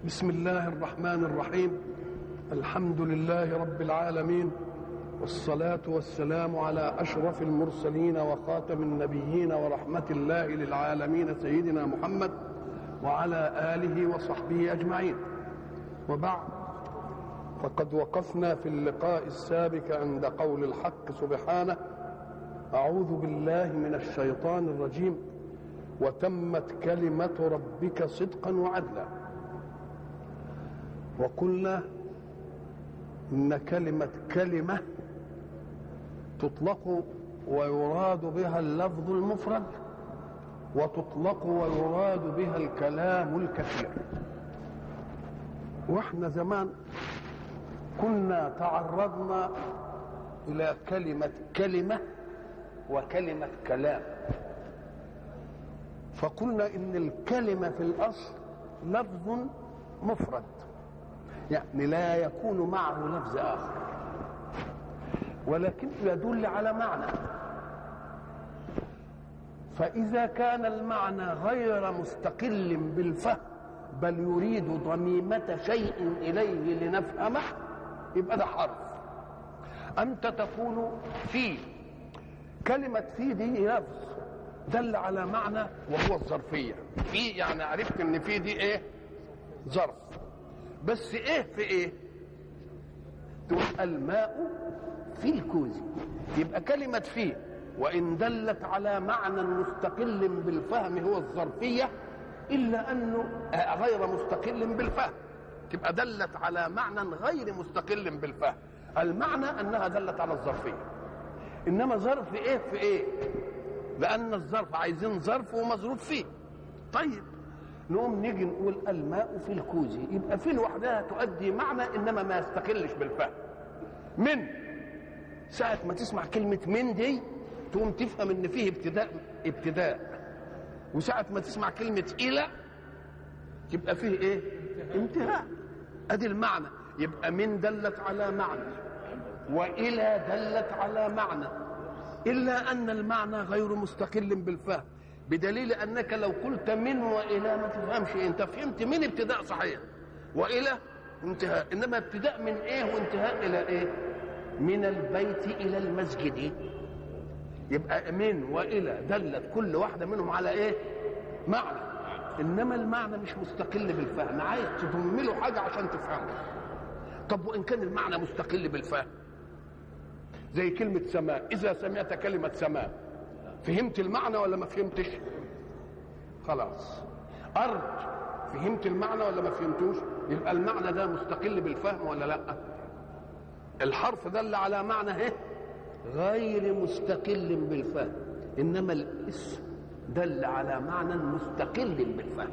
بسم الله الرحمن الرحيم الحمد لله رب العالمين والصلاة والسلام على أشرف المرسلين وخاتم النبيين ورحمة الله للعالمين سيدنا محمد وعلى آله وصحبه أجمعين وبعد فقد وقفنا في اللقاء السابق عند قول الحق سبحانه أعوذ بالله من الشيطان الرجيم وتمت كلمة ربك صدقا وعدلا وقلنا إن كلمة كلمة تطلق ويراد بها اللفظ المفرد وتطلق ويراد بها الكلام الكثير واحنا زمان كنا تعرضنا الى كلمه كلمه وكلمه كلام فقلنا ان الكلمه في الاصل لفظ مفرد يعني لا يكون معه لفظ اخر ولكن يدل على معنى فاذا كان المعنى غير مستقل بالفهم بل يريد ضميمه شيء اليه لنفهمه يبقى ده حرف انت تقول في كلمه في دي لفظ دل على معنى وهو الظرفيه في يعني عرفت ان في دي ايه ظرف بس ايه في ايه تقول الماء في الكوز يبقى كلمة في وإن دلت على معنى مستقل بالفهم هو الظرفية إلا أنه غير مستقل بالفهم تبقى دلت على معنى غير مستقل بالفهم المعنى أنها دلت على الظرفية إنما ظرف إيه في إيه لأن الظرف عايزين ظرف ومظروف فيه طيب نقوم نيجي نقول الماء في الكوز يبقى في لوحدها تؤدي معنى انما ما يستقلش بالفهم من ساعة ما تسمع كلمة من دي تقوم تفهم ان فيه ابتداء ابتداء وساعة ما تسمع كلمة إلى يبقى فيه ايه؟ انتهاء ادي المعنى يبقى من دلت على معنى وإلى دلت على معنى إلا أن المعنى غير مستقل بالفهم بدليل انك لو قلت من والى ما تفهمش انت فهمت من ابتداء صحيح والى انتهاء انما ابتداء من ايه وانتهاء الى ايه من البيت الى المسجد يبقى من والى دلت كل واحده منهم على ايه معنى انما المعنى مش مستقل بالفهم عايز تضم له حاجه عشان تفهمه طب وان كان المعنى مستقل بالفهم زي كلمه سماء اذا سمعت كلمه سماء فهمت المعنى ولا ما فهمتش خلاص ارض فهمت المعنى ولا ما فهمتوش يبقى المعنى ده مستقل بالفهم ولا لا الحرف دل على معنى ايه غير مستقل بالفهم انما الاسم دل على معنى مستقل بالفهم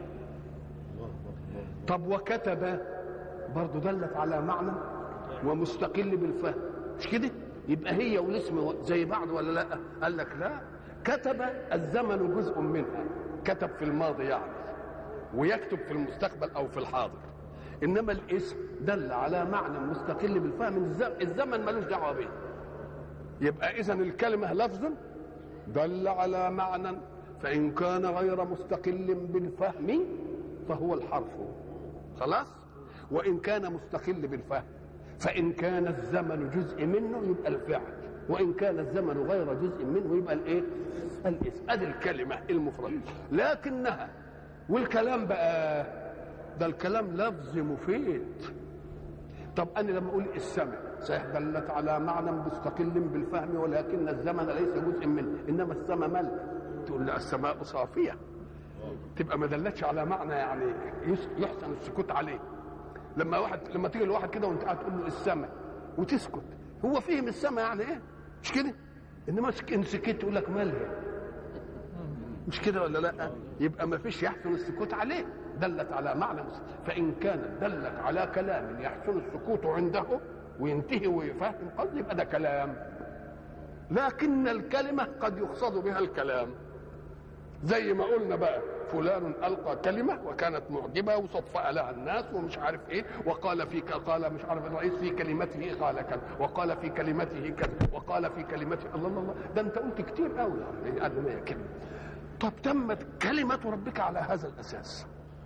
طب وكتب برضه دلت على معنى ومستقل بالفهم مش كده يبقى هي والاسم زي بعض ولا لا قال لك لا كتب الزمن جزء منها كتب في الماضي يعني ويكتب في المستقبل او في الحاضر انما الاسم دل على معنى مستقل بالفهم الزمن ملوش دعوه به يبقى اذا الكلمه لفظ دل على معنى فان كان غير مستقل بالفهم فهو الحرف خلاص وان كان مستقل بالفهم فان كان الزمن جزء منه يبقى الفعل وان كان الزمن غير جزء منه يبقى الايه الاسم ادي الكلمه المفرده لكنها والكلام بقى ده الكلام لفظ مفيد طب انا لما اقول السمع صحيح دلت على معنى مستقل بالفهم ولكن الزمن ليس جزء منه انما السماء ملك تقول لا السماء صافيه تبقى ما دلتش على معنى يعني يحسن السكوت عليه لما واحد لما تيجي لواحد كده وانت قاعد تقول له السماء وتسكت هو فهم السماء يعني ايه مش كده انما ان سكت يقول لك مالها مش كده ولا لا يبقى ما فيش يحسن السكوت عليه دلت على معنى فان كانت دلت على كلام يحسن السكوت عنده وينتهي ويفهم قصد يبقى ده كلام لكن الكلمه قد يقصد بها الكلام زي ما قلنا بقى فلان القى كلمه وكانت معجبه وصفأ لها الناس ومش عارف ايه وقال في قال مش عارف الرئيس في كلمته قال كذا وقال في كلمته كذا وقال في كلمته الله الله الله ده انت قلت كتير قوي يعني قبل ما كلمه طب تمت كلمه ربك على هذا الاساس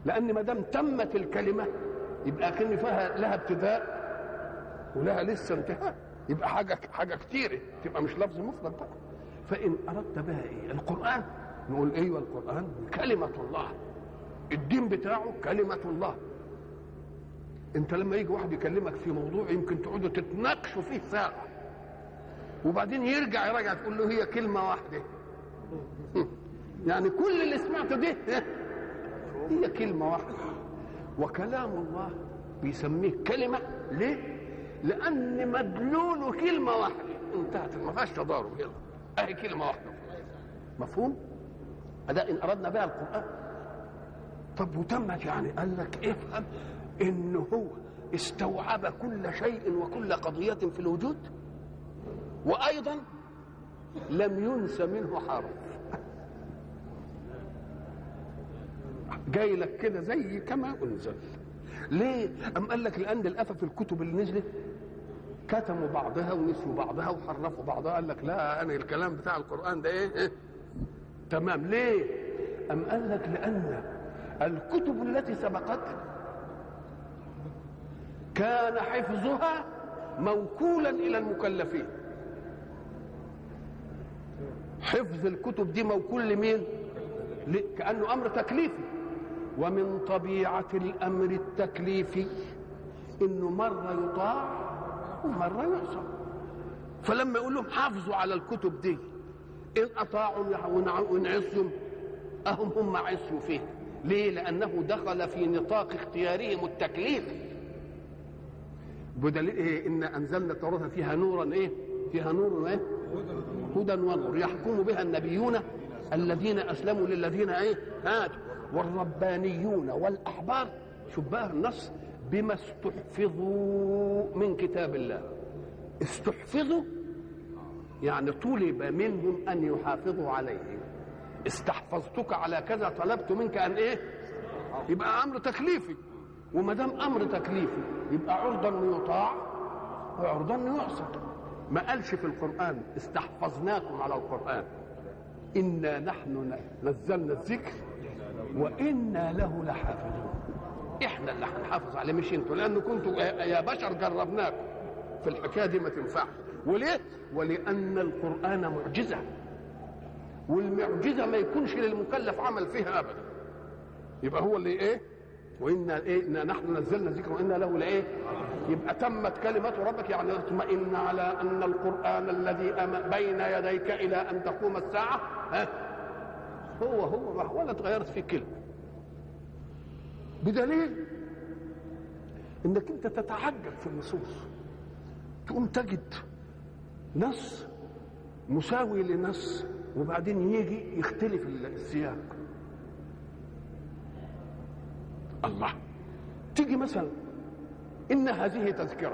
لان ما دام تمت الكلمه يبقى كان فيها لها ابتداء ولها لسه انتهاء يبقى حاجه حاجه كتيره تبقى مش لفظ مفرد بقى فان اردت بها ايه القران نقول ايوه القران كلمه الله الدين بتاعه كلمه الله انت لما يجي واحد يكلمك في موضوع يمكن تقعدوا تتناقشوا فيه ساعه وبعدين يرجع يراجع تقول له هي كلمه واحده يعني كل اللي سمعته ده هي كلمه واحده وكلام الله بيسميه كلمه ليه؟ لان مدلوله كلمه واحده انتهت ما فيهاش تضارب يلا اهي كلمه واحده مفهوم؟ هذا ان اردنا بها القران طب وتمت يعني قال لك افهم ان هو استوعب كل شيء وكل قضيه في الوجود وايضا لم ينس منه حرف جاي لك كده زي كما انزل ليه ام قال لك لان الافه في الكتب اللي نزلت كتموا بعضها ونسوا بعضها وحرفوا بعضها قال لك لا انا الكلام بتاع القران ده ايه, إيه؟ تمام ليه ام قال لك لان الكتب التي سبقت كان حفظها موكولا الى المكلفين حفظ الكتب دي موكول لمين كانه امر تكليفي ومن طبيعه الامر التكليفي انه مره يطاع ومره يعصى فلما يقول لهم حافظوا على الكتب دي ان اطاعوا وان عصوا اهم هم عصوا فيه ليه لانه دخل في نطاق اختيارهم التكليفي بدليل ايه ان انزلنا التوراه فيها نورا ايه فيها نور ايه هدى ونور يحكم بها النبيون الذين اسلموا للذين ايه هاتوا والربانيون والاحبار شوف بقى النص بما استحفظوا من كتاب الله استحفظوا يعني طلب منهم ان يحافظوا عليه استحفظتك على كذا طلبت منك ان ايه يبقى امر تكليفي وما دام امر تكليفي يبقى عرضا ليطاع وعرضا ليعصى ما قالش في القران استحفظناكم على القران انا نحن نزلنا الذكر وانا له لحافظون احنا اللي هنحافظ عليه مش انتوا لان كنتوا يا بشر جربناكم في الحكايه دي ما تنفعش وليه ولان القران معجزه والمعجزه ما يكونش للمكلف عمل فيها ابدا يبقى هو اللي ايه وانا ايه إنا نحن نزلنا الذكر وانا له لايه يبقى تمت كلمه ربك يعني اطمئن على ان القران الذي بين يديك الى ان تقوم الساعه ها هو هو ولا تغيرت فيه كلمه بدليل انك انت تتعجب في النصوص تقوم تجد نص مساوي لنص وبعدين يجي يختلف السياق الله تيجي مثلا ان هذه تذكره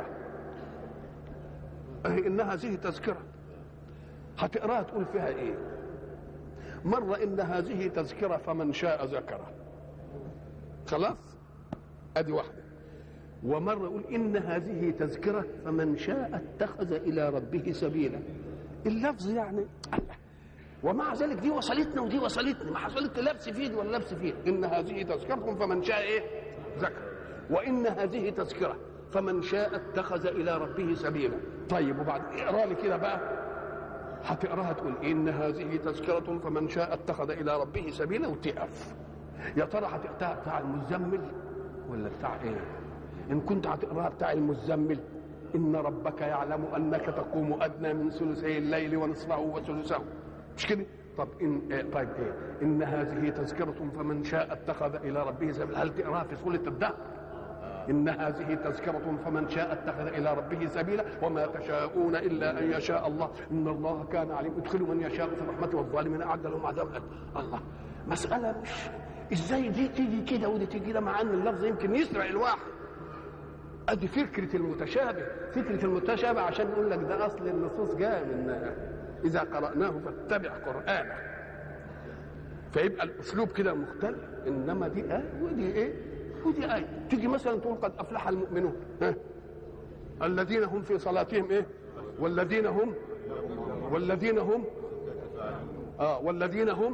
ان هذه تذكره هتقراها تقول فيها ايه مره ان هذه تذكره فمن شاء ذكره خلاص ادي واحده ومره يقول ان هذه تذكره فمن شاء اتخذ الى ربه سبيلا اللفظ يعني الله ومع ذلك دي وصلتنا ودي وصلتني ما حصلت لبس في دي ولا لبس فيه ان هذه تذكركم فمن شاء ايه ذكر وان هذه تذكره فمن شاء اتخذ الى ربه سبيلا طيب وبعد اقرا لي كده بقى هتقراها تقول ان هذه تذكره فمن شاء اتخذ الى ربه سبيلا وتقف يا ترى هتقراها بتاع المزمل ولا بتاع ايه ان كنت هتقراها بتاع المزمل ان ربك يعلم انك تقوم ادنى من ثلثي الليل ونصفه وثلثه مش كده طب ان إيه طيب ايه ان هذه تذكره فمن شاء اتخذ الى ربه سبيلا هل تقراها في سوره الدهر ان هذه تذكره فمن شاء اتخذ الى ربه سبيلا وما تشاءون الا ان يشاء الله ان الله كان عليم ادخل من يشاء في رحمته والظالمين اعد لهم عذابا الله مساله مش ازاي دي تيجي كده ودي تيجي كده مع ان اللفظ يمكن يسرع الواحد ادي فكره المتشابه فكره المتشابه عشان يقول لك ده اصل النصوص جايه من اذا قراناه فاتبع قرانه فيبقى الاسلوب كده مختلف انما دي ايه ودي ايه ودي ايه تيجي مثلا تقول قد افلح المؤمنون ها الذين هم في صلاتهم ايه والذين هم والذين هم اه والذين هم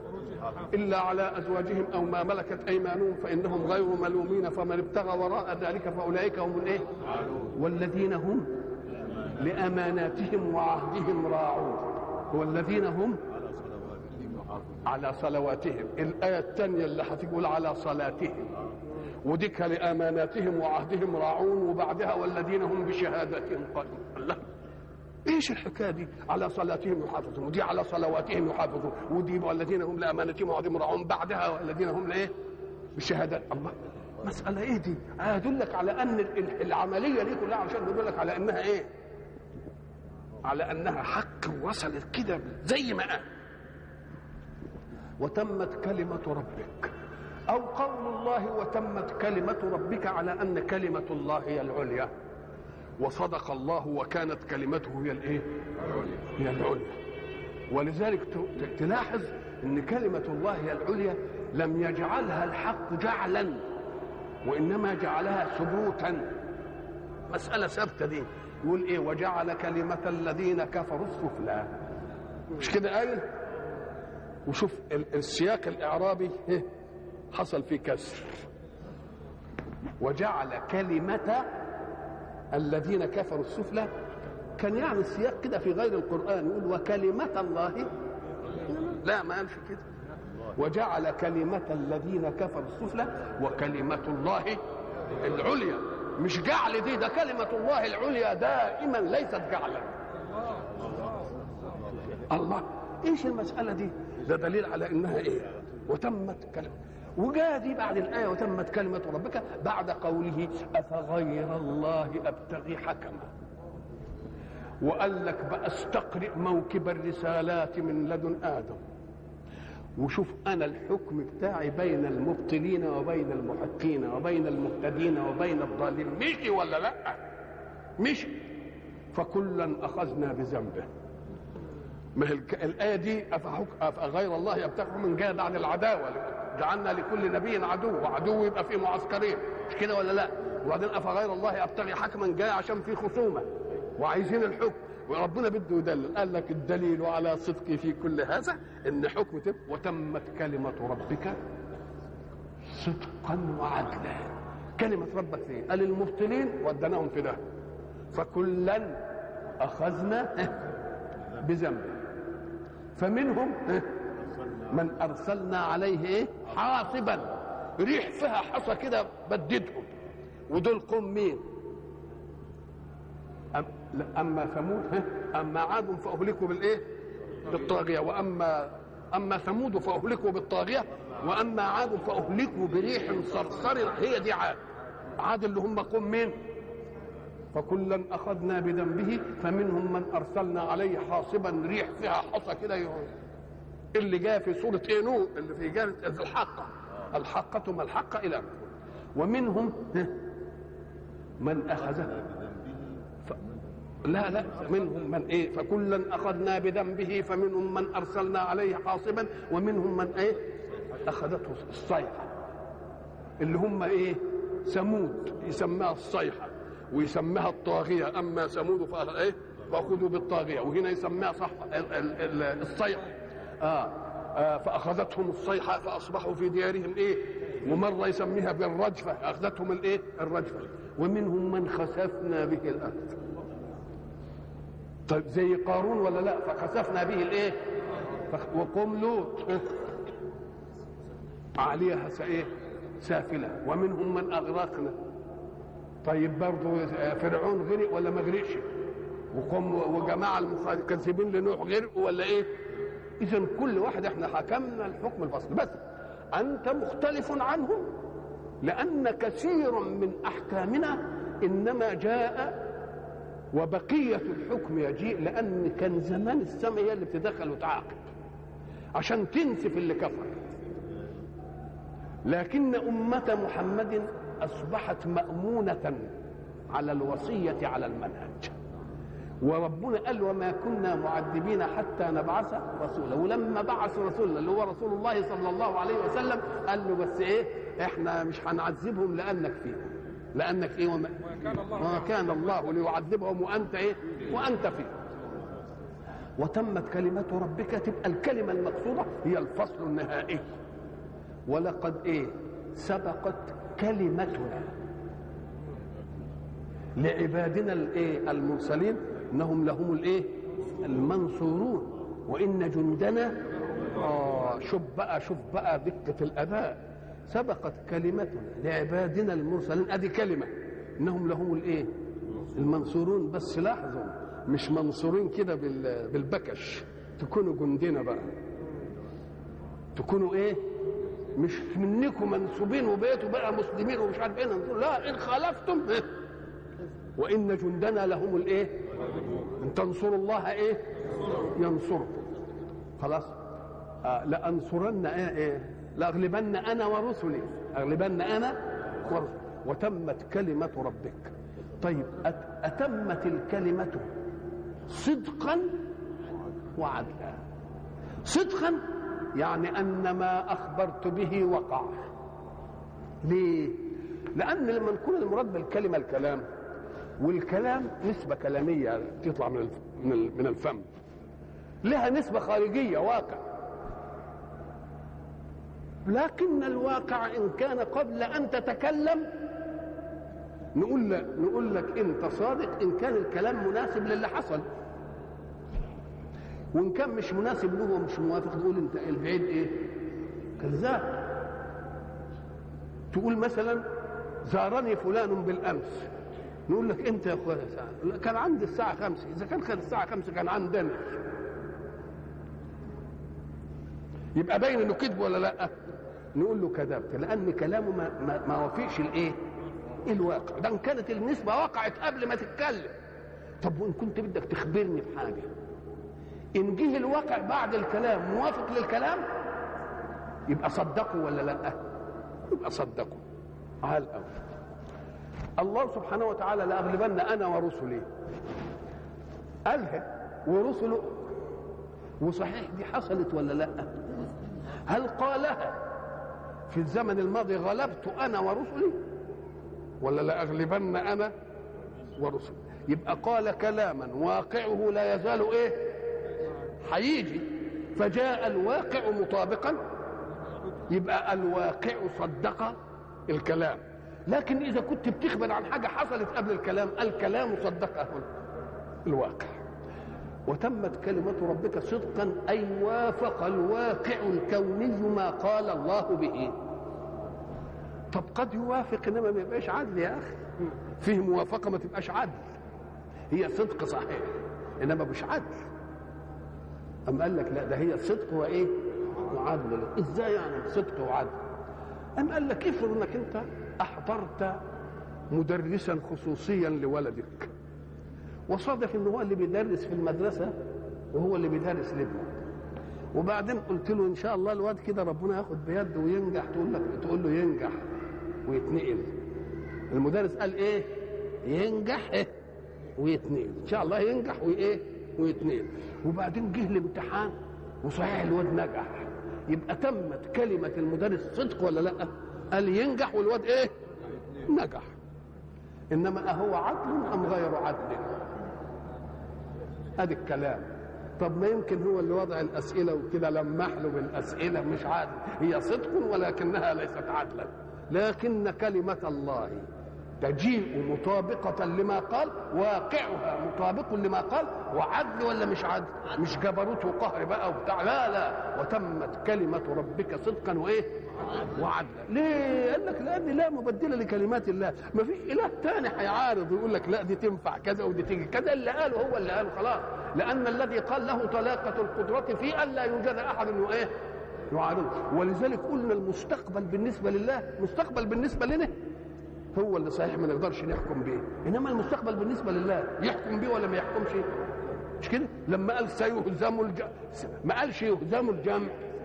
الا على ازواجهم او ما ملكت ايمانهم فانهم غير ملومين فمن ابتغى وراء ذلك فاولئك هم الايه والذين هم لاماناتهم وعهدهم راعون والذين هم على صلواتهم الآية الثانية اللي هتقول على صلاتهم وديك لأماناتهم وعهدهم راعون وبعدها والذين هم بشهاداتهم قائمون الله ايش الحكايه دي على صلاتهم يحافظون ودي على صلواتهم يحافظون ودي والذين هم لامانتهم وعهدهم راعون بعدها والذين هم لايه بشهادات الله مسألة ايه دي؟ هدلك على ان العملية دي كلها عشان بيقول على انها ايه؟ على انها حق وصلت كده زي ما قال وتمت كلمة ربك أو قول الله وتمت كلمة ربك على أن كلمة الله هي العليا وصدق الله وكانت كلمته هي الايه؟ هي العليا ولذلك تلاحظ ان كلمة الله هي العليا لم يجعلها الحق جعلا وانما جعلها ثبوتا مسألة ثابتة دي يقول ايه وجعل كلمة الذين كفروا السفلى مش كده قال وشوف السياق الاعرابي حصل فيه كسر وجعل كلمة الذين كفروا السفلى كان يعني السياق كده في غير القرآن يقول وكلمة الله لا ما قالش كده وجعل كلمة الذين كفروا السفلى وكلمة الله العليا مش جعل دي ده كلمة الله العليا دائما ليست جعلا الله ايش المسألة دي ده دليل على انها ايه وتمت كلمة وجاء دي بعد الآية وتمت كلمة ربك بعد قوله أفغير الله أبتغي حكما وقال لك بأستقرئ موكب الرسالات من لدن آدم وشوف أنا الحكم بتاعي بين المبطلين وبين المحقين وبين المهتدين وبين الضالين مشي ولا لا مشي فكلا أخذنا بذنبه ما هي الآية دي أفغير الله يبتغي من جاء بعد العداوة جعلنا لكل نبي عدو وعدو يبقى في معسكرين مش كده ولا لا وبعدين افغير الله ابتغي حكما جاي عشان في خصومه وعايزين الحكم وربنا بده يدلل قال لك الدليل على صدقي في كل هذا ان حكم تب وتمت كلمه ربك صدقا وعدلا كلمه ربك فين قال المبطلين ودناهم في ده فكلا اخذنا بذنبه فمنهم من ارسلنا عليه ايه حاصبا ريح فيها حصى كده بددهم ودول قوم مين أم اما ثمود اما عاد فاهلكوا بالايه بالطاغيه واما اما ثمود فاهلكوا بالطاغيه واما عاد فاهلكوا بريح صرصر هي دي عاد عاد اللي هم قوم مين فكلا اخذنا بذنبه فمنهم من ارسلنا عليه حاصبا ريح فيها حصى كده يهون اللي جاء في سورة ايه نوح اللي في جانب الحقة الحقة ما الحقة إلى ومنهم من أخذه ف... لا لا منهم من ايه فكلا اخذنا بذنبه فمنهم من ارسلنا عليه حاصبا ومنهم من ايه اخذته الصيحه اللي هم ايه ثمود يسماها الصيحه ويسماها الطاغيه اما ثمود فقال ايه فاخذوا بالطاغيه وهنا يسماها صح الصيحه آه. آه فاخذتهم الصيحه فاصبحوا في ديارهم ايه ومره يسميها بالرجفه اخذتهم الايه الرجفه ومنهم من خسفنا به الارض طيب زي قارون ولا لا فخسفنا به الايه وقوم لوط عليها ايه سافله ومنهم من اغرقنا طيب برضه فرعون غرق ولا ما غرقش وقوم وجماعه المكذبين لنوح غرقوا ولا ايه اذا كل واحد احنا حكمنا الحكم الفصل بس انت مختلف عنهم لان كثير من احكامنا انما جاء وبقيه الحكم يجيء لان كان زمان السماء هي اللي بتدخل وتعاقب عشان تنسف اللي كفر لكن امه محمد اصبحت مامونه على الوصيه على المنهج وربنا قال وما كنا معذبين حتى نبعث رسولا ولما بعث رسولا اللي هو رسول الله صلى الله عليه وسلم قال له بس ايه احنا مش هنعذبهم لانك فيهم لانك ايه وما, وما كان الله ليعذبهم وانت ايه وانت فيهم وتمت كلمة ربك تبقى الكلمة المقصودة هي الفصل النهائي ولقد ايه سبقت كلمتنا لعبادنا الايه المرسلين انهم لهم الايه المنصورون وان جندنا اه شوف بقى شوف بقى دقه الاداء سبقت كلمتنا لعبادنا المرسلين ادي كلمه انهم لهم الايه المنصورون بس لاحظوا مش منصورين كده بالبكش تكونوا جندنا بقى تكونوا ايه مش منكم منسوبين وبقيتوا بقى مسلمين ومش عارف ايه لا ان خالفتم إيه؟ وان جندنا لهم الايه ان تنصروا الله ايه ينصركم خلاص آه لانصرن ايه, إيه؟ لاغلبن انا ورسلي اغلبن انا ورسلي وتمت كلمه ربك طيب اتمت الكلمه صدقا وعدلا صدقا يعني ان ما اخبرت به وقع ليه لان لما نكون المراد بالكلمه الكلام والكلام نسبه كلاميه تطلع من من الفم لها نسبه خارجيه واقع لكن الواقع ان كان قبل ان تتكلم نقول لك نقول لك انت صادق ان كان الكلام مناسب للي حصل وان كان مش مناسب له ومش موافق نقول انت البعيد ايه كذاب تقول مثلا زارني فلان بالامس نقول لك انت يا اخويا ساعة. كان عندي الساعه خمسة اذا كان كان الساعه خمسة كان عندنا يبقى باين انه كذب ولا لا نقول له كذبت لان كلامه ما, ما, ما وافقش الايه الواقع ده ان كانت النسبه وقعت قبل ما تتكلم طب وان كنت بدك تخبرني بحاجه ان جه الواقع بعد الكلام موافق للكلام يبقى صدقوا ولا لا يبقى صدقوا على الاول الله سبحانه وتعالى لاغلبن انا ورسلي قالها ورسله وصحيح دي حصلت ولا لا هل قالها في الزمن الماضي غلبت انا ورسلي ولا لاغلبن انا ورسلي يبقى قال كلاما واقعه لا يزال ايه هيجي فجاء الواقع مطابقا يبقى الواقع صدق الكلام لكن اذا كنت بتخبر عن حاجه حصلت قبل الكلام الكلام صدقه الواقع وتمت كلمة ربك صدقا أي وافق الواقع الكوني ما قال الله به طب قد يوافق انما ما يبقاش عدل يا اخي فيه موافقه ما تبقاش عدل هي صدق صحيح انما مش عدل أم قال لك لا ده هي صدق وايه وعدل ازاي يعني صدق وعدل أم قال لك افرض انك انت احضرت مدرسا خصوصيا لولدك وصادف ان هو اللي بيدرس في المدرسه وهو اللي بيدرس لابنك وبعدين قلت له ان شاء الله الواد كده ربنا ياخد بيده وينجح تقول لك تقول له ينجح ويتنقل المدرس قال ايه ينجح ايه ويتنقل ان شاء الله ينجح وايه ويتنقل وبعدين جه الامتحان وصحيح الواد نجح يبقى تمت كلمه المدرس صدق ولا لا قال ينجح والواد ايه نجح انما اهو عدل ام غير عدل ادي الكلام طب ما يمكن هو اللي وضع الاسئله وكده لمح له بالاسئله مش عادل هي صدق ولكنها ليست عدلا لكن كلمه الله تجيء مطابقة لما قال واقعها مطابق لما قال وعدل ولا مش عدل مش جبروت وقهر بقى وبتاع لا لا وتمت كلمة ربك صدقا وإيه وعدلا ليه قال لك لأن لا مبدلة لكلمات الله ما فيش إله تاني هيعارض ويقول لك لا دي تنفع كذا ودي تيجي كذا اللي قاله هو اللي قاله خلاص لأن الذي قال له طلاقة القدرة في ألا يوجد أحد إنه إيه يعارض ولذلك قلنا المستقبل بالنسبة لله مستقبل بالنسبة لنا هو اللي صحيح ما نقدرش نحكم به انما المستقبل بالنسبه لله يحكم به ولا ما يحكمش مش كده لما قال سيهزم الجمع ما قالش يهزم الجمع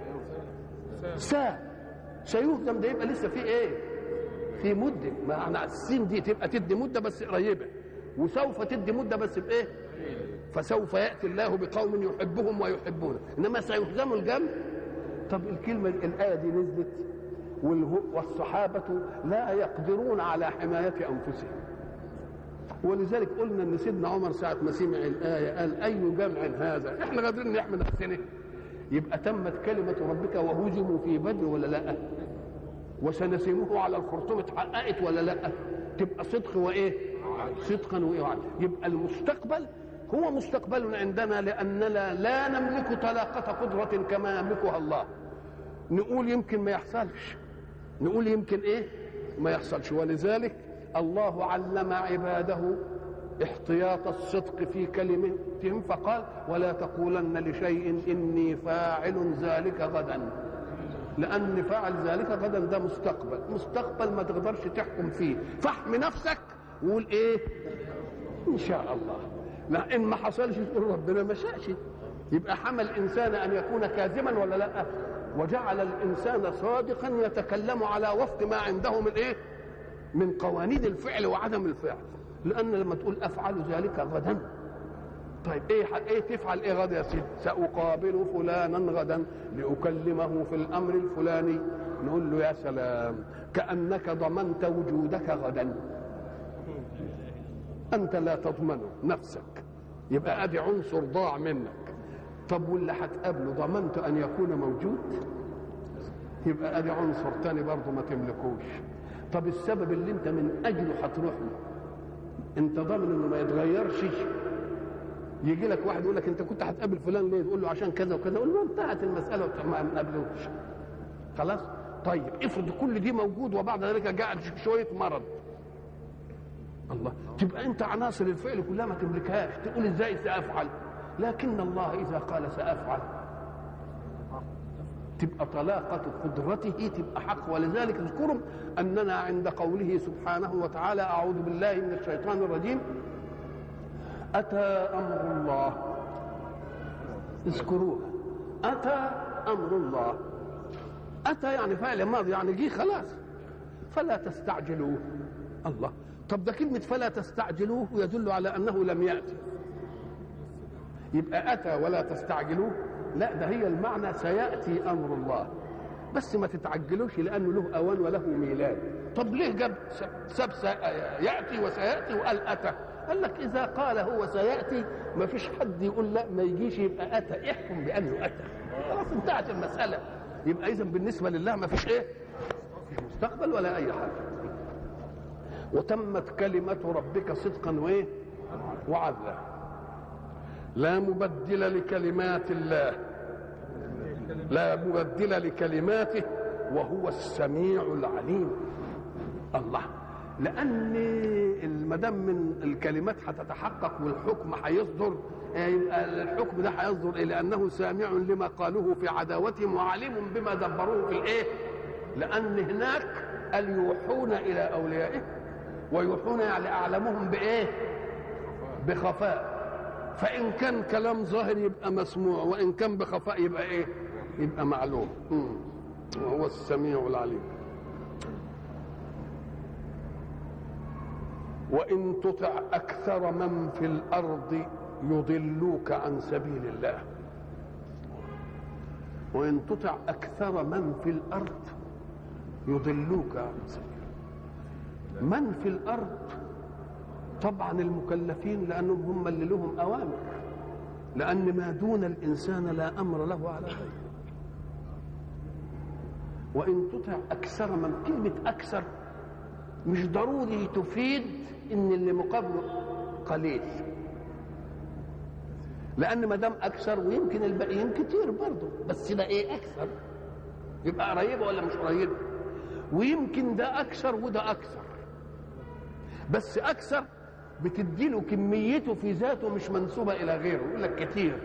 سا سيهزم ده يبقى لسه في ايه في مده معنى السين دي تبقى تدي مده بس قريبه وسوف تدي مده بس بايه فسوف ياتي الله بقوم يحبهم ويحبونه انما سيهزم الجمع طب الكلمه الايه دي نزلت والصحابة لا يقدرون على حماية أنفسهم ولذلك قلنا ان سيدنا عمر ساعه ما سمع الايه قال اي جمع هذا احنا قادرين نحمي نفسنا يبقى تمت كلمه ربك وهزموا في بدر ولا لا وسنسمه على الخرطوم اتحققت ولا لا تبقى صدق وايه صدقا وايه يبقى المستقبل هو مستقبل عندنا لاننا لا نملك طلاقه قدره كما يملكها الله نقول يمكن ما يحصلش نقول يمكن ايه ما يحصلش ولذلك الله علم عباده احتياط الصدق في كلمتهم فقال ولا تقولن لشيء اني فاعل ذلك غدا لان فاعل ذلك غدا ده مستقبل مستقبل ما تقدرش تحكم فيه فاحمي نفسك وقول ايه ان شاء الله لا ان ما حصلش تقول ربنا ما شاءش يبقى حمل الانسان ان يكون كاذبا ولا لا وجعل الانسان صادقا يتكلم على وفق ما عنده من ايه من قوانين الفعل وعدم الفعل لان لما تقول افعل ذلك غدا طيب ايه ايه تفعل ايه غدا يا سيدي ساقابل فلانا غدا لاكلمه في الامر الفلاني نقول له يا سلام كانك ضمنت وجودك غدا انت لا تضمنه نفسك يبقى ادي عنصر ضاع منك طب واللي هتقابله ضمنت ان يكون موجود يبقى ادي عنصر تاني برضه ما تملكوش طب السبب اللي انت من اجله هتروح له انت ضامن انه ما يتغيرش يجي لك واحد يقول لك انت كنت هتقابل فلان ليه تقول له عشان كذا وكذا قول له انتهت المساله ما نقابلوش خلاص طيب افرض كل دي موجود وبعد ذلك جاء شويه مرض الله تبقى انت عناصر الفعل كلها ما تملكهاش تقول ازاي سافعل لكن الله اذا قال سافعل تبقى طلاقة قدرته تبقى حق ولذلك اذكروا أننا عند قوله سبحانه وتعالى أعوذ بالله من الشيطان الرجيم أتى أمر الله اذكروه أتى أمر الله أتى يعني فعل ماضي يعني جه خلاص فلا تستعجلوه الله طب ده كلمة فلا تستعجلوه يدل على أنه لم يأتي يبقى أتى ولا تستعجلوه لا ده هي المعنى سيأتي أمر الله بس ما تتعجلوش لأنه له أوان وله ميلاد طب ليه جاب ساب يأتي وسيأتي وقال أتى قال لك إذا قال هو سيأتي ما فيش حد يقول لا ما يجيش يبقى أتى احكم بأنه أتى خلاص انتهت المسألة يبقى إذا بالنسبة لله ما فيش إيه فيش مستقبل ولا أي حاجة وتمت كلمة ربك صدقا وإيه وعدلا لا مبدل لكلمات الله لا مبدل لكلماته وهو السميع العليم الله لان ما دام من الكلمات هتتحقق والحكم هيصدر يبقى الحكم ده هيصدر إيه؟ لانه سامع لما قالوه في عداوتهم وعليم بما دبروه في الايه لان هناك قال يوحون الى اوليائهم ويوحون يعني اعلمهم بايه بخفاء فإن كان كلام ظاهر يبقى مسموع وإن كان بخفاء يبقى إيه؟ يبقى معلوم وهو السميع العليم وإن تطع أكثر من في الأرض يضلوك عن سبيل الله وإن تطع أكثر من في الأرض يضلوك عن سبيل الله من في الأرض طبعا المكلفين لانهم هم اللي لهم اوامر لان ما دون الانسان لا امر له على غيره وان تطع اكثر من كلمه اكثر مش ضروري تفيد ان اللي مقابله قليل لان ما دام اكثر ويمكن الباقيين كتير برضه بس ده ايه اكثر يبقى قريبه ولا مش قريبه ويمكن ده اكثر وده اكثر بس اكثر بتديله كميته في ذاته مش منسوبة إلى غيره يقول لك كتير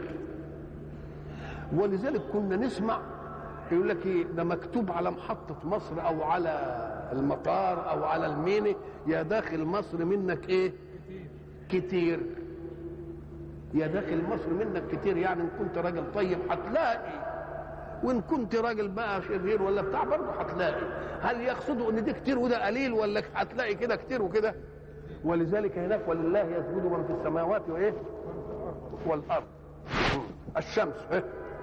ولذلك كنا نسمع يقول لك إيه ده مكتوب على محطة مصر أو على المطار أو على الميني يا داخل مصر منك إيه كتير يا داخل مصر منك كتير يعني إن كنت راجل طيب هتلاقي وإن كنت راجل بقى شرير ولا بتاع برضه هتلاقي هل يقصدوا إن دي كتير وده قليل ولا هتلاقي كده كتير وكده ولذلك هناك ولله يسجد من في السماوات وايه والارض الشمس إيه؟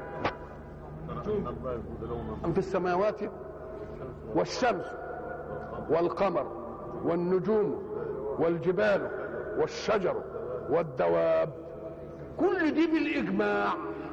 من في السماوات والشمس والقمر والنجوم والجبال والشجر والدواب كل دي بالاجماع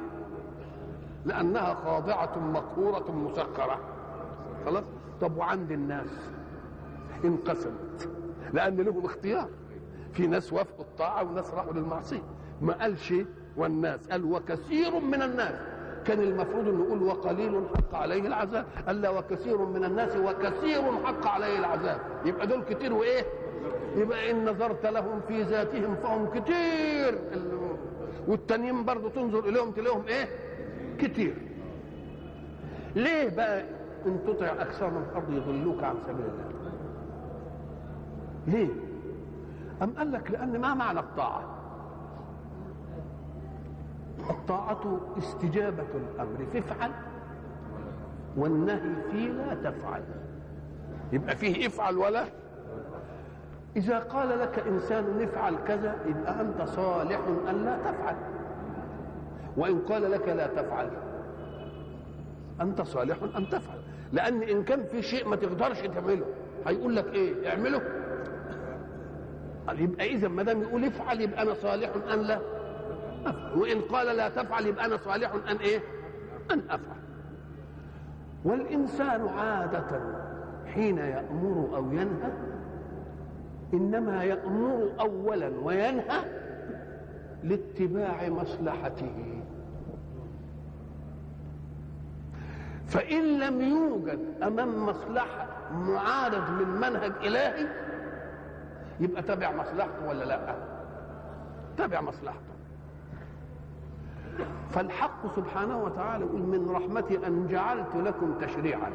لانها خاضعه مقهوره مسخره خلاص طب وعند الناس انقسمت لان لهم اختيار في ناس وافقوا الطاعه وناس راحوا للمعصيه ما قالش والناس قال وكثير من الناس كان المفروض ان نقول وقليل حق عليه العذاب قال لا وكثير من الناس وكثير حق عليه العذاب يبقى دول كتير وايه يبقى ان نظرت لهم في ذاتهم فهم كتير والتانيين برضه تنظر اليهم تلاقيهم ايه كتير ليه بقى ان تطع اكثر من الارض يضلوك عن سبيل الله ليه ام قال لك لان ما معنى الطاعه الطاعة استجابة الأمر فافعل والنهي فيه لا تفعل يبقى فيه افعل ولا إذا قال لك إنسان افعل كذا يبقى أنت صالح أن لا تفعل وإن قال لك لا تفعل أنت صالح أن تفعل لأن إن كان في شيء ما تقدرش تعمله هيقول لك إيه اعمله يبقى إذا ما دام يقول افعل يبقى أنا صالح أن لا أفعل وإن قال لا تفعل يبقى أنا صالح أن إيه أن أفعل والإنسان عادة حين يأمر أو ينهى إنما يأمر أولا وينهى لاتباع مصلحته فإن لم يوجد أمام مصلحة معارض من منهج إلهي يبقى تبع مصلحته ولا لا تبع مصلحته فالحق سبحانه وتعالى يقول من رحمتي أن جعلت لكم تشريعا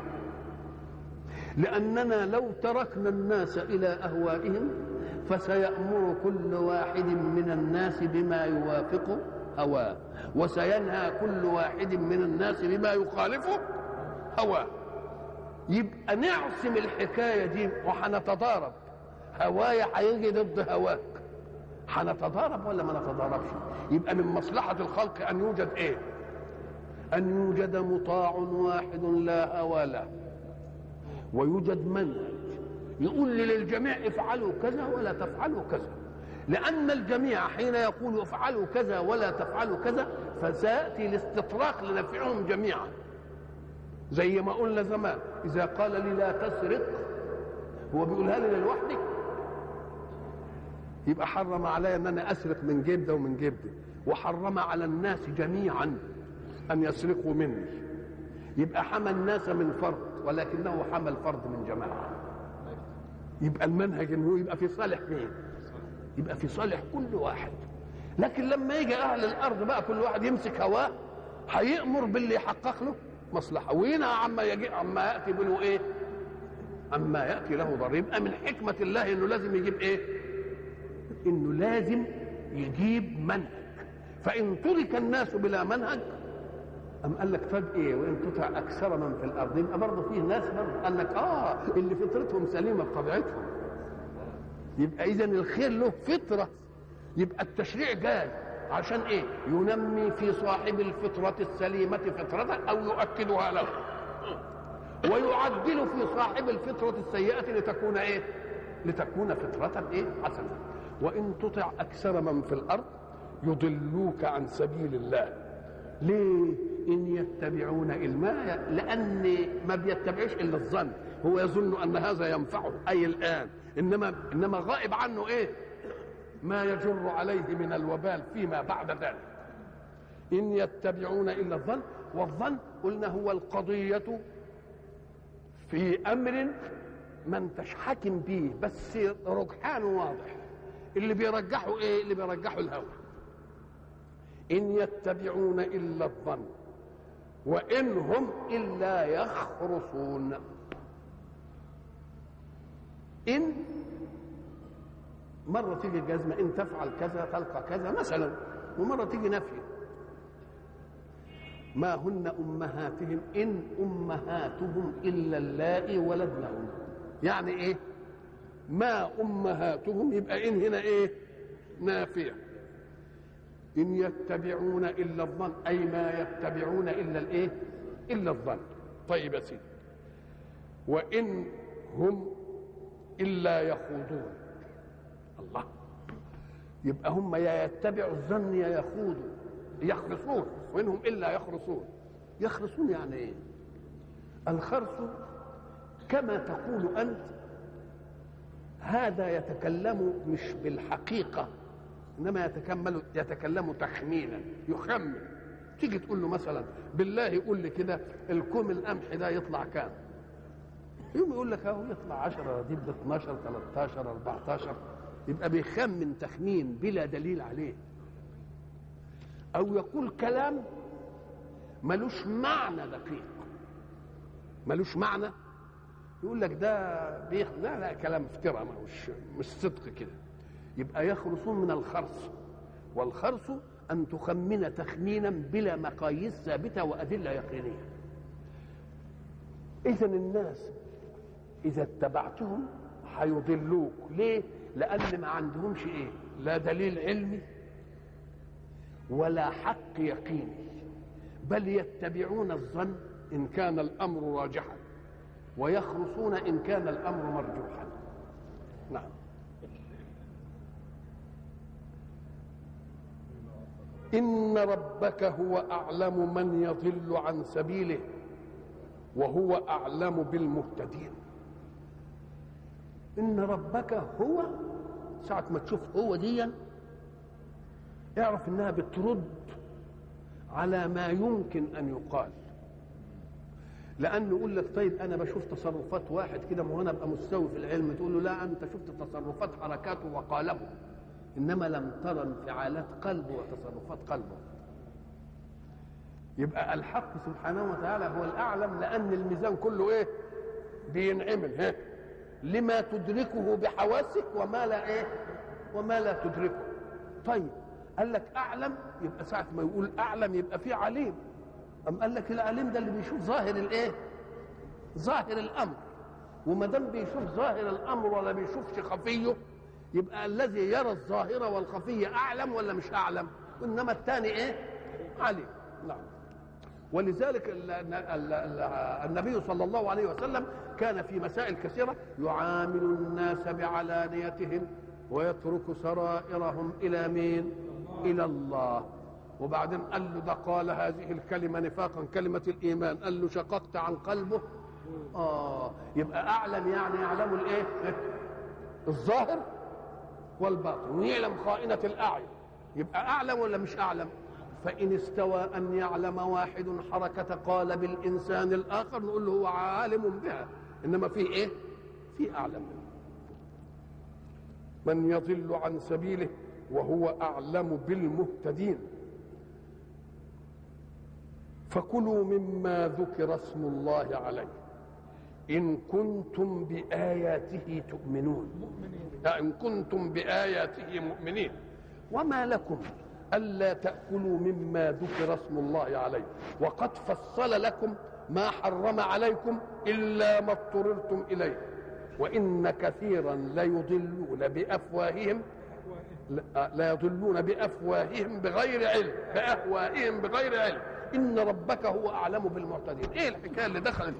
لأننا لو تركنا الناس إلى أهوائهم فسيأمر كل واحد من الناس بما يوافق هواه وسينهى كل واحد من الناس بما يخالفه هواه يبقى نعصم الحكاية دي وحنتضارب هوايا هيجي ضد هواك هنتضارب ولا ما نتضاربش يبقى من مصلحة الخلق أن يوجد إيه أن يوجد مطاع واحد لا هوى له ويوجد منهج يقول للجميع افعلوا كذا ولا تفعلوا كذا لأن الجميع حين يقول افعلوا كذا ولا تفعلوا كذا فسيأتي الاستطراق لنفعهم جميعا زي ما قلنا زمان إذا قال لي لا تسرق هو بيقولها لي لوحدي يبقى حرم علي ان انا اسرق من جيب ده ومن جيب ده وحرم على الناس جميعا ان يسرقوا مني يبقى حمى الناس من فرد ولكنه حمى الفرد من جماعه يبقى المنهج انه يبقى في صالح مين يبقى في صالح كل واحد لكن لما يجي اهل الارض بقى كل واحد يمسك هواه هيامر باللي يحقق له مصلحه وينهى عما يجي عما ياتي منه ايه عما ياتي له ضر يبقى من حكمه الله انه لازم يجيب ايه انه لازم يجيب منهج فان ترك الناس بلا منهج أم قال لك طب ايه وان تطع اكثر من في الارض يبقى برضه فيه ناس برضه قال لك اه اللي فطرتهم سليمه بطبيعتهم يبقى اذا الخير له فطره يبقى التشريع جاي عشان ايه ينمي في صاحب الفطره السليمه فطرته او يؤكدها له ويعدل في صاحب الفطره السيئه لتكون ايه لتكون فطره ايه حسنه وان تطع اكثر من في الارض يضلوك عن سبيل الله ليه ان يتبعون الا لان ما بيتبعوش الا الظن هو يظن ان هذا ينفعه اي الان انما انما غائب عنه ايه ما يجر عليه من الوبال فيما بعد ذلك ان يتبعون الا الظن والظن قلنا هو القضيه في امر ما انتش حاكم بيه بس رجحانه واضح اللي بيرجحوا ايه اللي بيرجحوا الهوى ان يتبعون الا الظن وان هم الا يخرصون ان مره تيجي الجزمه ان تفعل كذا تلقى كذا مثلا ومره تيجي نفي ما هن امهاتهم ان امهاتهم الا اللائي ولدنهم يعني ايه ما امهاتهم يبقى ان هنا ايه نافيه ان يتبعون الا الظن اي ما يتبعون الا الايه الا الظن طيب يا سيدي وان هم الا يخوضون الله يبقى هم يا يتبعوا الظن يا يخوضوا يخرصون وإنهم إلا يخرصون يخرصون يعني إيه الخرص كما تقول أنت هذا يتكلم مش بالحقيقة إنما يتكمل يتكلم تخمينا يخمن تيجي تقول له مثلا بالله يقول لي كده الكوم القمح ده يطلع كام يوم يقول لك اهو يطلع 10 دي ب 12 13 14 يبقى بيخمن تخمين بلا دليل عليه او يقول كلام ملوش معنى دقيق ملوش معنى يقول لك ده بيخ... لا لا كلام افتراء مش مش صدق كده يبقى يخرصون من الخرص والخرص ان تخمن تخمينا بلا مقاييس ثابته وادله يقينيه اذا الناس اذا اتبعتهم هيضلوك ليه لان ما عندهمش ايه لا دليل علمي ولا حق يقيني بل يتبعون الظن ان كان الامر راجحا ويخرصون ان كان الامر مرجوحا نعم ان ربك هو اعلم من يضل عن سبيله وهو اعلم بالمهتدين ان ربك هو ساعه ما تشوف هو ديا اعرف انها بترد على ما يمكن ان يقال لانه يقول لك طيب انا بشوف تصرفات واحد كده ما هو انا ابقى مستوي في العلم تقول له لا انت شفت تصرفات حركاته وقالبه انما لم ترى انفعالات قلبه وتصرفات قلبه يبقى الحق سبحانه وتعالى هو الاعلم لان الميزان كله ايه بينعمل ها لما تدركه بحواسك وما لا ايه وما لا تدركه طيب قال لك اعلم يبقى ساعه ما يقول اعلم يبقى في عليم أم قال لك العليم ده اللي بيشوف ظاهر الايه ظاهر الامر وما دام بيشوف ظاهر الامر ولا بيشوفش خفيه يبقى الذي يرى الظاهر والخفيه اعلم ولا مش اعلم وانما الثاني ايه عليم نعم ولذلك ال ال ال النبي صلى الله عليه وسلم كان في مسائل كثيره يعامل الناس بعلانيتهم ويترك سرائرهم الى مين الى الله وبعدين قال له ده قال هذه الكلمه نفاقا كلمه الايمان قال له شققت عن قلبه اه يبقى اعلم يعني يعلم الايه الظاهر والباطن ويعلم خائنه الاعين يبقى اعلم ولا مش اعلم فإن استوى أن يعلم واحد حركة قالب الإنسان الآخر نقول له هو عالم بها إنما في إيه؟ في أعلم من يضل عن سبيله وهو أعلم بالمهتدين فكلوا مما ذكر اسم الله عليه إن كنتم بآياته تؤمنون إن كنتم بآياته مؤمنين وما لكم ألا تأكلوا مما ذكر اسم الله عليه وقد فصل لكم ما حرم عليكم إلا ما اضطررتم إليه وإن كثيرا ليضلون بأفواههم لا يضلون بأفواههم بغير علم بأهوائهم بغير علم إن ربك هو أعلم بالمعتدين إيه الحكاية اللي دخلت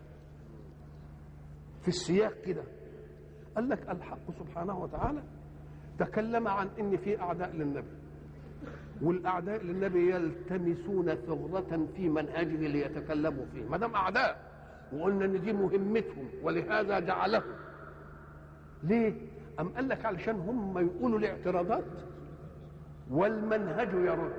في السياق كده قال لك الحق سبحانه وتعالى تكلم عن ان في اعداء للنبي والاعداء للنبي يلتمسون ثغرة في منهجه ليتكلموا فيه ما دام اعداء وقلنا ان دي مهمتهم ولهذا جعلهم ليه؟ أم قال لك علشان هم يقولوا الاعتراضات والمنهج يرد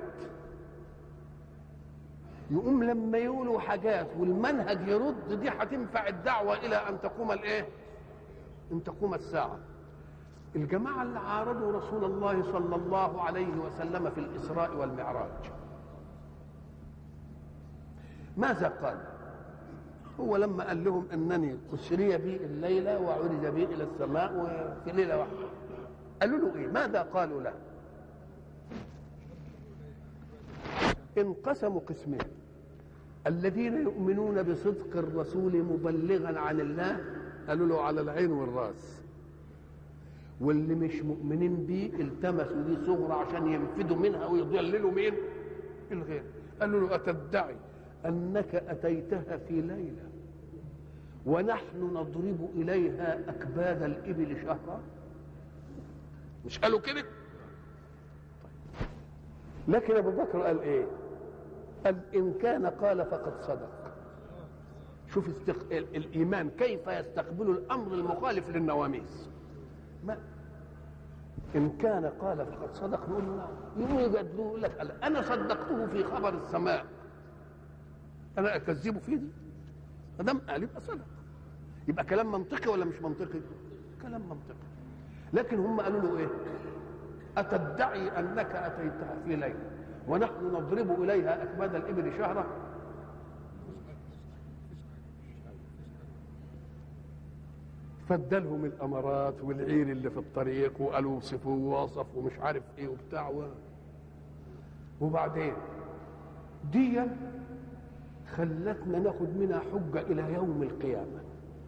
يقوم لما يقولوا حاجات والمنهج يرد دي هتنفع الدعوة إلى أن تقوم الإيه؟ أن تقوم الساعة الجماعة اللي عارضوا رسول الله صلى الله عليه وسلم في الإسراء والمعراج ماذا قال هو لما قال لهم أنني أسري بي الليلة وعرج بي إلى السماء وفي ليلة واحدة قالوا له إيه ماذا قالوا له انقسموا قسمين الذين يؤمنون بصدق الرسول مبلغا عن الله قالوا له على العين والراس واللي مش مؤمنين بيه التمسوا دي صغرى عشان ينفذوا منها ويضللوا مين الغير قالوا له أتدعي أنك أتيتها في ليلة ونحن نضرب إليها أكباد الإبل شهرا مش قالوا كده لكن ابو بكر قال ايه قال ان كان قال فقد صدق شوف استق... ال- الايمان كيف يستقبل الامر المخالف للنواميس ما ان كان قال فقد صدق نقول له نعم يقوم يجادلوه يقول لك ألا انا صدقته في خبر السماء انا اكذبه في دي ما دام قال يبقى صدق يبقى كلام منطقي ولا مش منطقي كلام منطقي لكن هم قالوا له ايه أتدعي أنك أتيتها في ليلة ونحن نضرب إليها أكباد الإبل شهرا فادالهم الأمارات والعير اللي في الطريق وقالوا وصفوه ووصف ومش عارف إيه وبتاع و... وبعدين دي خلتنا ناخد منها حجة إلى يوم القيامة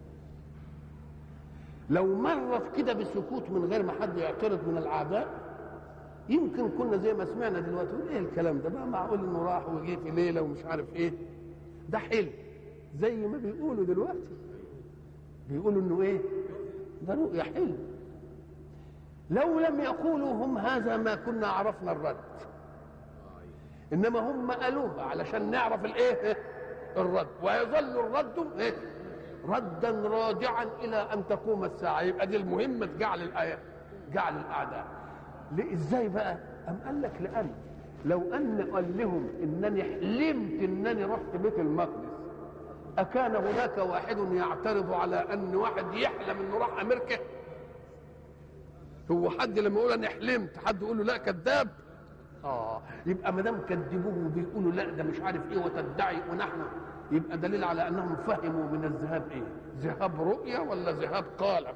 لو مرت كده بسكوت من غير ما حد يعترض من الأعداء يمكن كنا زي ما سمعنا دلوقتي نقول ايه الكلام ده بقى معقول انه راح وجه في ليله ومش عارف ايه ده حلم زي ما بيقولوا دلوقتي بيقولوا انه ايه ده رؤيا حلم لو لم يقولوا هم هذا ما كنا عرفنا الرد انما هم قالوها علشان نعرف الايه الرد ويظل الرد ايه ردا راجعا الى ان تقوم الساعه يبقى دي المهمه جعل الايه جعل الاعداء ليه ازاي بقى ام قال لك لان لو ان قال لهم انني حلمت انني رحت بيت المقدس اكان هناك واحد يعترض على ان واحد يحلم انه راح امريكا هو حد لما يقول انا حلمت حد يقول له لا كذاب اه يبقى ما دام كذبوه وبيقولوا لا ده مش عارف ايه وتدعي ونحن يبقى دليل على انهم فهموا من الذهاب ايه ذهاب رؤيا ولا ذهاب قالب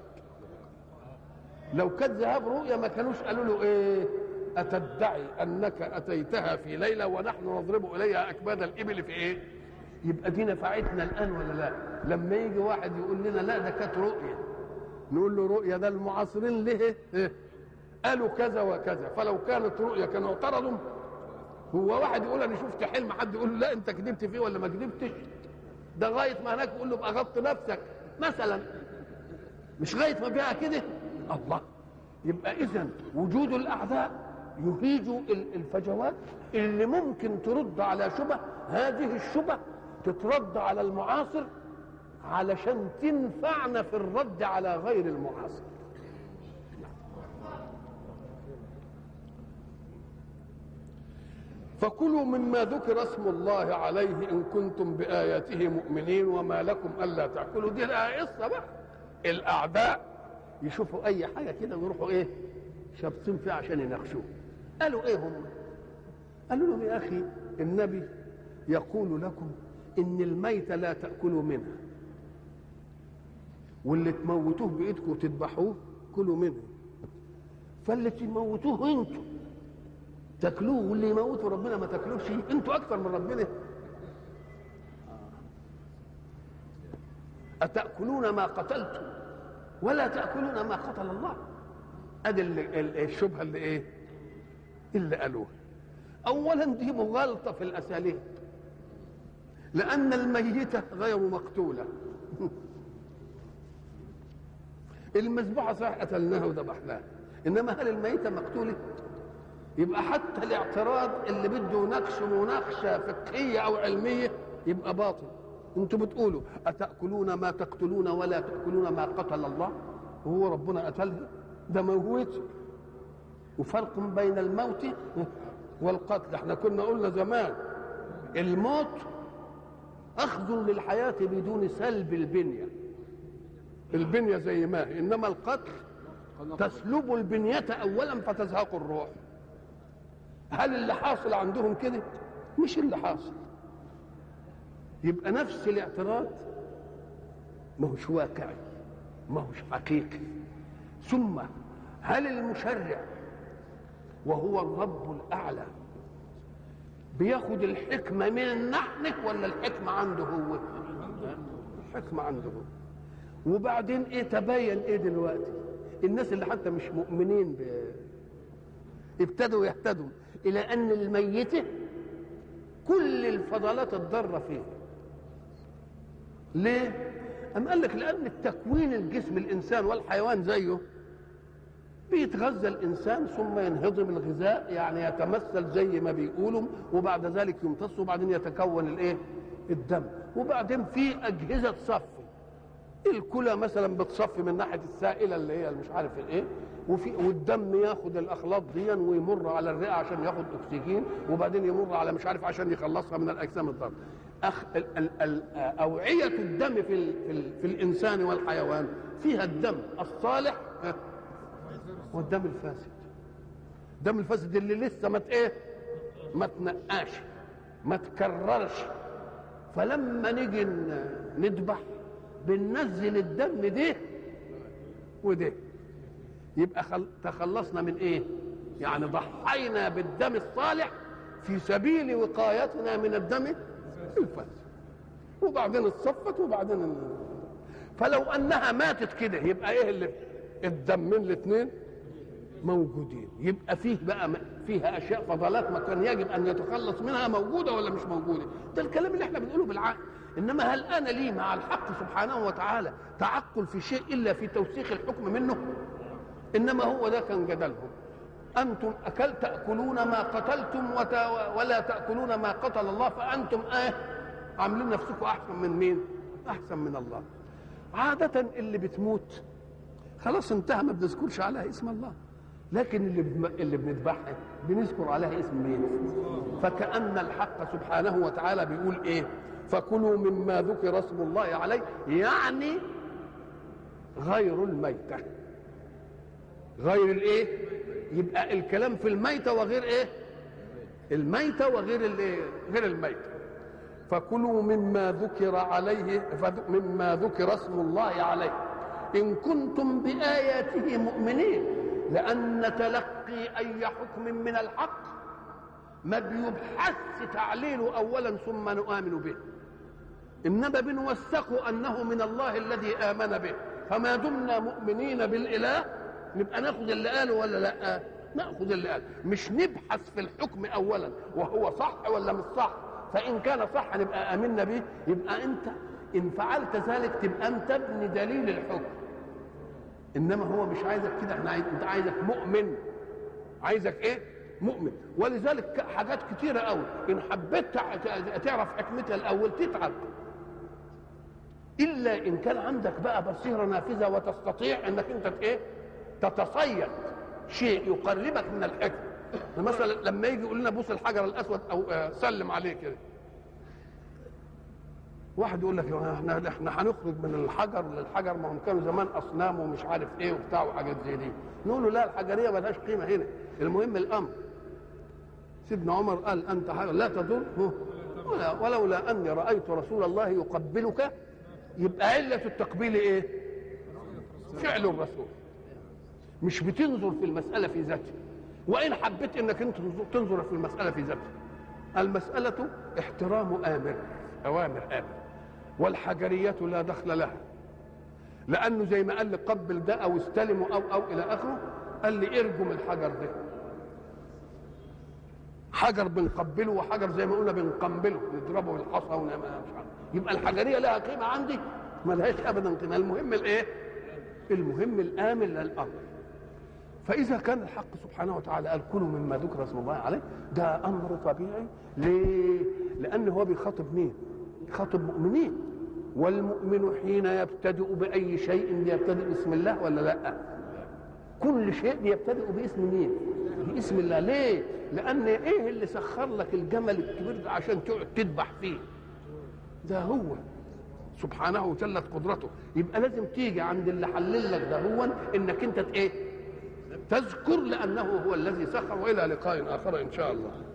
لو كان ذهاب رؤيا ما كانوش قالوا له ايه اتدعي انك اتيتها في ليله ونحن نضرب اليها اكباد الابل في ايه يبقى دي نفعتنا الان ولا لا لما يجي واحد يقول لنا لا ده كانت رؤيا نقول له رؤيا ده المعاصرين ليه إيه؟ قالوا كذا وكذا فلو كانت رؤيا كانوا اعترضوا هو واحد يقول انا شفت حلم حد يقول له لا انت كذبت فيه ولا ما كذبتش ده غايه ما هناك يقول له ابقى غط نفسك مثلا مش غايه ما بيها كده الله يبقى اذا وجود الاعداء يهيج الفجوات اللي ممكن ترد على شبه هذه الشبه تترد على المعاصر علشان تنفعنا في الرد على غير المعاصر فكلوا مما ذكر اسم الله عليه ان كنتم باياته مؤمنين وما لكم الا تاكلوا دي قصه بقى الاعداء يشوفوا اي حاجه كده ويروحوا ايه شابطين فيها عشان يناقشوه قالوا ايه هم قالوا لهم يا اخي النبي يقول لكم ان الميت لا تاكلوا منها واللي تموتوه بايدكم وتذبحوه كلوا منه فاللي تموتوه انتوا تاكلوه واللي يموتوا ربنا ما تاكلوش انتوا اكثر من ربنا اتاكلون ما قتلتم ولا تاكلون ما قتل الله ادي الشبهه اللي ايه اللي قالوها اولا دي مغالطه في الاساليب لان الميته غير مقتوله المذبوحه صحيح قتلناها وذبحناها انما هل الميته مقتوله يبقى حتى الاعتراض اللي بده نقش مناقشه فقهيه او علميه يبقى باطل انتوا بتقولوا اتاكلون ما تقتلون ولا تاكلون ما قتل الله وهو ربنا قتلها ده موت وفرق بين الموت والقتل احنا كنا قلنا زمان الموت اخذ للحياه بدون سلب البنيه البنيه زي ما هي انما القتل تسلب البنيه اولا فتزهق الروح هل اللي حاصل عندهم كده مش اللي حاصل يبقى نفس الاعتراض ما هوش واقعي ما هوش حقيقي ثم هل المشرع وهو الرب الاعلى بياخد الحكمه من نحن ولا الحكمه عنده هو الحكمه عنده هو وبعدين ايه تبين ايه دلوقتي الناس اللي حتى مش مؤمنين ب... ابتدوا يهتدوا الى ان الميته كل الفضلات الضاره فيه ليه ام قال لك لان التكوين الجسم الانسان والحيوان زيه بيتغذى الانسان ثم ينهضم الغذاء يعني يتمثل زي ما بيقولوا وبعد ذلك يمتص وبعدين يتكون الايه الدم وبعدين في اجهزه صفي الكلى مثلا بتصفي من ناحيه السائله اللي هي مش عارف الايه وفي والدم ياخد الاخلاط دي ويمر على الرئه عشان ياخد اكسجين وبعدين يمر على مش عارف عشان يخلصها من الاجسام الضاره أخ ال ال ال اوعيه الدم في ال في, ال في الانسان والحيوان فيها الدم الصالح والدم الفاسد الدم الفاسد اللي لسه ما ايه ما تنقاش ما تكررش فلما نيجي نذبح بننزل الدم ده وده يبقى خل... تخلصنا من ايه يعني ضحينا بالدم الصالح في سبيل وقايتنا من الدم الفاسد وبعدين اتصفت وبعدين ال... فلو انها ماتت كده يبقى ايه اللي الدمين الاثنين موجودين يبقى فيه بقى فيها اشياء فضلات ما كان يجب ان يتخلص منها موجوده ولا مش موجوده ده الكلام اللي احنا بنقوله بالعقل انما هل انا لي مع الحق سبحانه وتعالى تعقل في شيء الا في توثيق الحكم منه انما هو ده كان جدلهم انتم اكل تاكلون ما قتلتم وت... ولا تاكلون ما قتل الله فانتم ايه عاملين نفسكم احسن من مين احسن من الله عاده اللي بتموت خلاص انتهى ما بنذكرش عليها اسم الله لكن اللي بم... اللي بنذبحها بنذكر عليها اسم مين فكأن الحق سبحانه وتعالى بيقول ايه فكلوا مما ذكر اسم الله عليه يعني غير الميتة غير الايه يبقى الكلام في الميتة وغير ايه الميتة وغير الايه غير الميتة فكلوا مما ذكر عليه مما ذكر اسم الله عليه إن كنتم بآياته مؤمنين لأن تلقي أي حكم من الحق ما بيبحث تعليله أولا ثم نؤمن به إنما بنوثق أنه من الله الذي آمن به فما دمنا مؤمنين بالإله نبقى ناخذ اللي قاله ولا لا ناخذ اللي قاله مش نبحث في الحكم أولا وهو صح ولا مش صح فإن كان صح نبقى آمنا به يبقى أنت إن فعلت ذلك تبقى أنت ابن دليل الحكم انما هو مش عايزك كده احنا عايز انت عايزك مؤمن عايزك ايه مؤمن ولذلك حاجات كتيرة قوي ان حبيت تعرف حكمتها الاول تتعب الا ان كان عندك بقى بصيره نافذه وتستطيع انك انت ايه تتصيد شيء يقربك من الحكم مثلا لما يجي يقول لنا بوس الحجر الاسود او سلم عليه كده واحد يقول لك احنا احنا هنخرج من الحجر للحجر ما هم كانوا زمان اصنام ومش عارف ايه وبتاع وحاجات زي دي نقول له لا الحجريه ما لهاش قيمه هنا المهم الامر سيدنا عمر قال انت حجر لا تضر ولا ولولا اني رايت رسول الله يقبلك يبقى عله التقبيل ايه فعل الرسول مش بتنظر في المساله في ذاتها وان حبيت انك انت تنظر في المساله في ذاتها المساله احترام امر اوامر امر والحجرية لا دخل لها لأنه زي ما قال لي قبل ده أو استلمه أو أو إلى آخره قال لي ارجم الحجر ده حجر بنقبله وحجر زي ما قلنا بنقنبله نضربه بالحصى ونعمل مش عارف يبقى الحجرية لها قيمة عندي ما لهاش أبدا قيمة المهم الإيه؟ المهم الآمن للأمر فإذا كان الحق سبحانه وتعالى قال كلوا مما ذكر اسم الله عليه ده أمر طبيعي ليه؟ لأن هو بيخاطب مين؟ خاطب مؤمنين والمؤمن حين يبتدئ بأي شيء يبتدئ باسم الله ولا لا كل شيء يبتدئ باسم مين باسم الله ليه لأن إيه اللي سخر لك الجمل الكبير ده عشان تقعد تذبح فيه ده هو سبحانه وجلت قدرته يبقى لازم تيجي عند اللي حلل لك ده هو انك انت ايه تذكر لانه هو الذي سخر والى لقاء اخر ان شاء الله